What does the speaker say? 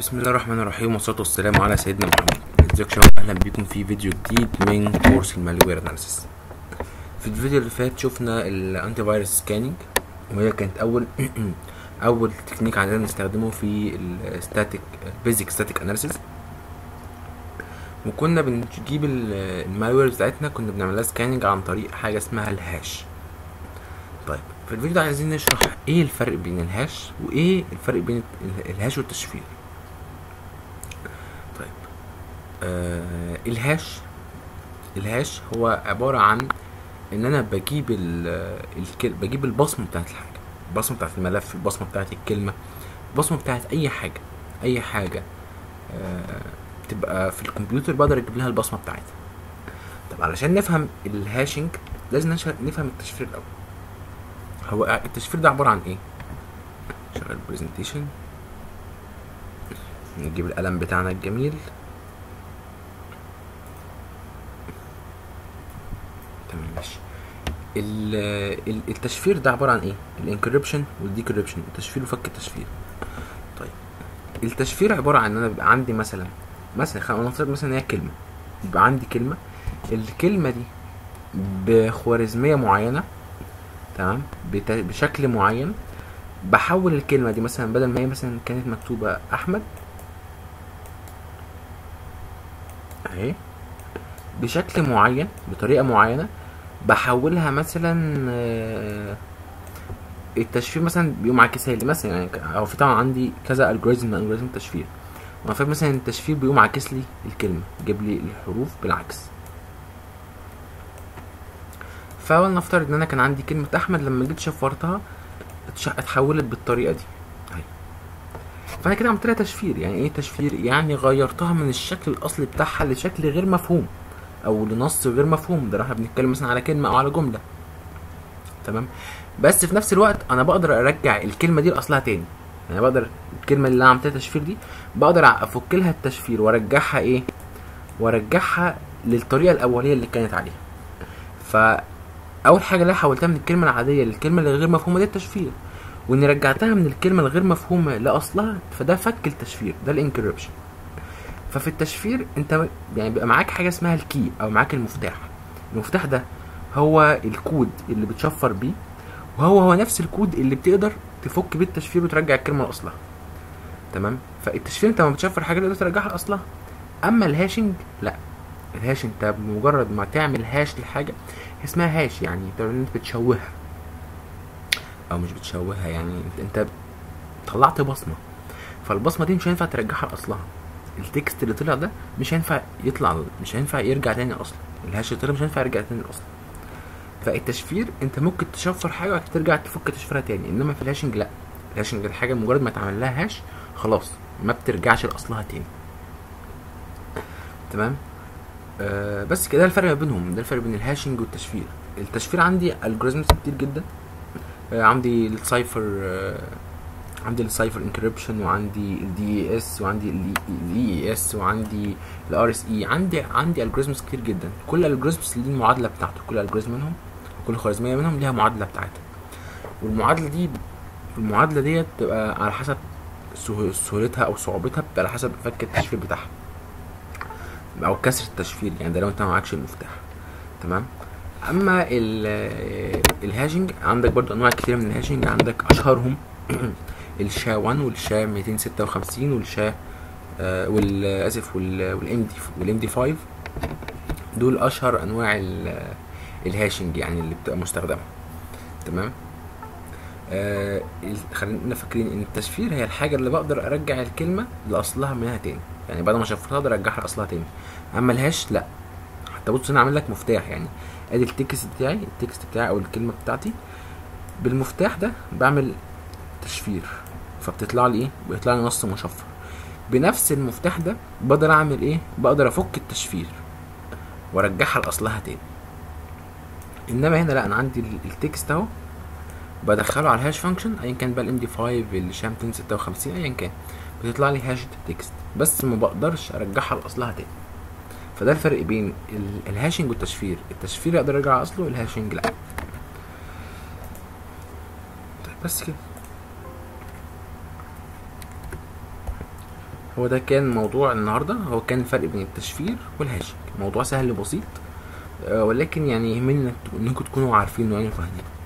بسم الله الرحمن الرحيم والصلاة والسلام على سيدنا محمد ازيكم يا شباب اهلا بيكم في فيديو جديد من كورس المالوير اناليسيس في الفيديو اللي فات شفنا الانتي فيروس سكاننج وهي كانت اول اول تكنيك عندنا نستخدمه في الستاتيك بيزك ستاتيك اناليسيس وكنا بنجيب المالوير بتاعتنا كنا بنعملها سكاننج عن طريق حاجه اسمها الهاش طيب في الفيديو ده عايزين نشرح ايه الفرق بين الهاش وايه الفرق بين الهاش والتشفير طيب آه الهاش الهاش هو عبارة عن ان انا بجيب ال الكل بجيب البصمة بتاعت الحاجة البصمة بتاعت الملف البصمة بتاعت الكلمة البصمة بتاعت اي حاجة اي حاجة آه تبقى في الكمبيوتر بقدر اجيب لها البصمة بتاعتها طب علشان نفهم الهاشنج لازم نفهم التشفير الاول هو التشفير ده عبارة عن ايه شغل برزنتيشن نجيب القلم بتاعنا الجميل تمام ماشي التشفير ده عبارة عن ايه الانكريبشن والديكريبشن التشفير وفك التشفير طيب التشفير عبارة عن ان انا بيبقى عندي مثلا مثلا خلينا نفترض مثلا ان هي كلمة يبقى عندي كلمة الكلمة دي بخوارزمية معينة تمام بشكل معين بحول الكلمه دي مثلا بدل ما هي مثلا كانت مكتوبه احمد اهي بشكل معين بطريقه معينه بحولها مثلا التشفير مثلا بيقوم عاكسها لي مثلا يعني او في طبعا عندي كذا الجوريزم من الجوريزم التشفير وانا مثلا التشفير بيقوم عاكس لي الكلمه يجيب لي الحروف بالعكس فلنفترض ان انا كان عندي كلمه احمد لما جيت شفرتها اتحولت بالطريقه دي اهي فانا كده عملت لها تشفير يعني ايه تشفير يعني غيرتها من الشكل الاصلي بتاعها لشكل غير مفهوم او لنص غير مفهوم ده احنا بنتكلم مثلا على كلمه او على جمله تمام بس في نفس الوقت انا بقدر ارجع الكلمه دي لاصلها تاني يعني بقدر الكلمه اللي انا عملتها تشفير دي بقدر افك لها التشفير وارجعها ايه وارجعها للطريقه الاوليه اللي كانت عليها ف اول حاجه اللي حولتها من الكلمه العاديه للكلمه اللي غير مفهومه دي التشفير واني رجعتها من الكلمه الغير مفهومه لاصلها فده فك التشفير ده الانكريبشن ففي التشفير انت يعني بيبقى معاك حاجه اسمها الكي او معاك المفتاح المفتاح ده هو الكود اللي بتشفر بيه وهو هو نفس الكود اللي بتقدر تفك بيه التشفير وترجع الكلمه لاصلها تمام فالتشفير انت لما بتشفر حاجه تقدر ترجعها لاصلها اما الهاشنج لا الهاش انت بمجرد ما تعمل هاش لحاجه اسمها هاش يعني انت بتشوهها او مش بتشوهها يعني انت طلعت بصمه فالبصمه دي مش هينفع ترجعها لاصلها التكست اللي طلع ده مش هينفع يطلع مش هينفع يرجع تاني لاصله الهاش اللي طلع مش هينفع يرجع تاني لاصله فالتشفير انت ممكن تشفر حاجه وبعد ترجع تفك تشفيرها تاني انما في الهاشنج لا الهاشنج الحاجه مجرد ما تعمل لها هاش خلاص ما بترجعش لاصلها تاني تمام آه بس كده الفرق ما بينهم ده الفرق بين الهاشنج والتشفير التشفير عندي الجوريزمز كتير جدا آه عندي السايفر آه عندي السايفر انكريبشن وعندي الدي اي اس وعندي الاي اي اس وعندي الار اس اي عندي عندي الجوريزمز كتير جدا كل الجوريزمز ليه المعادله بتاعته كل الجوريزم منهم كل خوارزميه منهم ليها معادله بتاعتها والمعادله دي المعادله ديت بتبقى على حسب سهولتها او صعوبتها بتبقى على حسب فك التشفير بتاعها او كسر التشفير يعني ده لو انت معكش المفتاح تمام اما الهاشنج عندك برضو انواع كتير من الهاشنج عندك اشهرهم الشا 1 والشا 256 والشا آه والاسف والام دي والام دي 5 دول اشهر انواع الهاشنج يعني اللي بتبقى مستخدمه تمام آه خلينا فاكرين ان التشفير هي الحاجه اللي بقدر ارجع الكلمه لاصلها منها تاني يعني بعد ما شفرتها اقدر ارجعها لاصلها تاني اما الهاش لا حتى بص انا عامل لك مفتاح يعني ادي التكست بتاعي التكست بتاعي او الكلمه بتاعتي بالمفتاح ده بعمل تشفير فبتطلع لي ايه بيطلع لي نص مشفر بنفس المفتاح ده بقدر اعمل ايه بقدر افك التشفير وارجعها لاصلها تاني انما هنا لا انا عندي التكست اهو بدخله على الهاش فانكشن ايا كان بقى الام دي 5 الشام 256 ايا كان بتطلع لي هاشد تكست بس ما بقدرش ارجعها لاصلها تاني فده الفرق بين الهاشنج والتشفير التشفير اقدر ارجع اصله الهاشنج لا طيب بس كده هو ده كان موضوع النهارده هو كان الفرق بين التشفير والهاشنج موضوع سهل بسيط آه، ولكن يعني يهمني إنك- انكم تكونوا عارفينه يعني وفاهمينه